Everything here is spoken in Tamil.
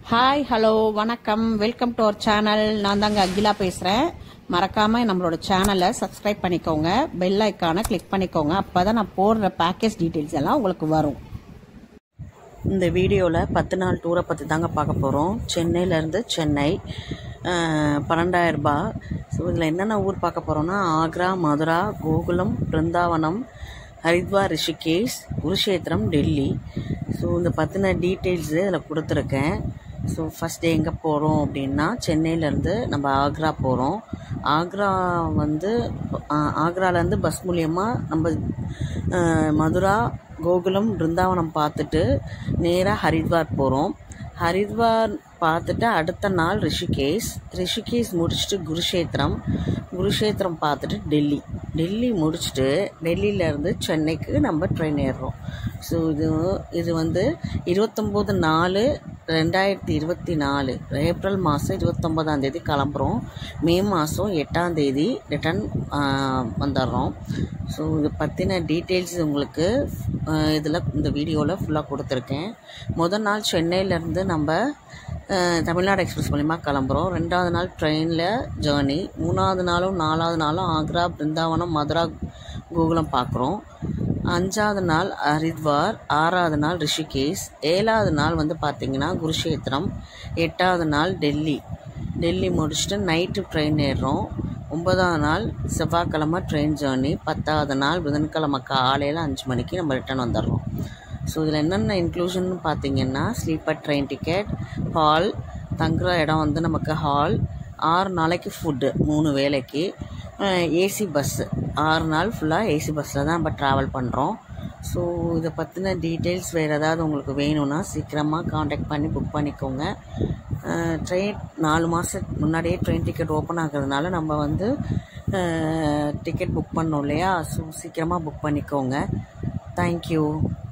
ஹாய் ஹலோ வணக்கம் வெல்கம் டு அவர் சேனல் நான் தாங்க அகிலா பேசுகிறேன் மறக்காம நம்மளோட சேனலை சப்ஸ்கிரைப் பண்ணிக்கோங்க பெல் ஐக்கானை கிளிக் பண்ணிக்கோங்க அப்பதான் நான் போடுற பேக்கேஜ் டீட்டெயில்ஸ் எல்லாம் உங்களுக்கு வரும் இந்த வீடியோவில் பத்து நாள் டூரை பற்றி தாங்க பார்க்க போகிறோம் சென்னையிலேருந்து சென்னை பன்னெண்டாயிரம் ரூபாய் ஸோ இதில் என்னென்ன ஊர் பார்க்க போகிறோம்னா ஆக்ரா மதுரா கோகுலம் பிருந்தாவனம் ஹரித்வார் ரிஷிகேஷ் குருஷேத்திரம் டெல்லி ஸோ இந்த பற்றின டீட்டெயில்ஸு இதில் கொடுத்துருக்கேன் ஸோ ஃபஸ்ட் டே எங்கே போகிறோம் அப்படின்னா சென்னையிலேருந்து நம்ம ஆக்ரா போகிறோம் ஆக்ரா வந்து ஆ- ஆக்ராலேருந்து பஸ் மூலியமாக நம்ம ஆ, மதுரா கோகுலம் பிருந்தாவனம் பார்த்துட்டு நேராக ஹரித்வார் போகிறோம் ஹரித்வார் பார்த்துட்டு அடுத்த நாள் ரிஷிகேஷ் ரிஷிகேஷ் முடிச்சுட்டு குருஷேத்திரம் குருஷேத்திரம் பார்த்துட்டு டெல்லி டெல்லி முடிச்சுட்டு டெல்லியிலேருந்து சென்னைக்கு நம்ம ட்ரெயின் ஏறுறோம் ஸோ இது இது வந்து இருபத்தொம்போது நாலு ரெண்டாயிரத்தி இருபத்தி நாலு ஏப்ரல் மாதம் இருபத்தொம்போதாம் தேதி கிளம்புறோம் மே மாதம் எட்டாம் தேதி ரிட்டர்ன் வந்துடுறோம் ஸோ இது பற்றின டீட்டெயில்ஸ் உங்களுக்கு இதில் இந்த வீடியோவில் ஃபுல்லாக கொடுத்துருக்கேன் முதல் நாள் சென்னையிலேருந்து நம்ம அஹ், தமிழ்நாடு எக்ஸ்பிரஸ் மூலிமா கிளம்புறோம் ரெண்டாவது நாள் ட்ரெயினில் ஜேர்னி மூணாவது நாளும் நாலாவது நாளும் ஆக்ரா பிருந்தாவனம் மதுரா கோகுலம் பார்க்குறோம் அஞ்சாவது நாள் ஹரித்வார் ஆறாவது நாள் ரிஷிகேஷ் ஏழாவது நாள் வந்து பார்த்திங்கன்னா குருஷேத்திரம் எட்டாவது நாள் டெல்லி டெல்லி முடிச்சுட்டு நைட்டு ட்ரெயின் ஏறுறோம் ஒன்பதாவது நாள் செவ்வாய்க்கிழமை ட்ரெயின் ஜேர்னி பத்தாவது நாள் புதன்கிழமை காலையில் அஞ்சு மணிக்கு நம்ம ரிட்டர்ன் வந்துடுறோம் ஸோ இதில் என்னென்ன இன்க்ளூஷன் பார்த்தீங்கன்னா ஸ்லீப்பர் ட்ரெயின் டிக்கெட் ஹால் தங்குற இடம் வந்து நமக்கு ஹால் ஆறு நாளைக்கு ஃபுட்டு மூணு வேளைக்கு ஏசி பஸ்ஸு ஆறு நாள் ஃபுல்லாக ஏசி பஸ்ஸில் தான் நம்ம ட்ராவல் பண்ணுறோம் ஸோ இதை பற்றின டீட்டெயில்ஸ் வேறு ஏதாவது உங்களுக்கு வேணும்னா சீக்கிரமாக காண்டாக்ட் பண்ணி புக் பண்ணிக்கோங்க ட்ரெயின் நாலு மாதத்துக்கு முன்னாடியே ட்ரெயின் டிக்கெட் ஓப்பன் ஆகுறதுனால நம்ம வந்து டிக்கெட் புக் பண்ணோம் இல்லையா ஸோ சீக்கிரமாக புக் பண்ணிக்கோங்க தேங்க்யூ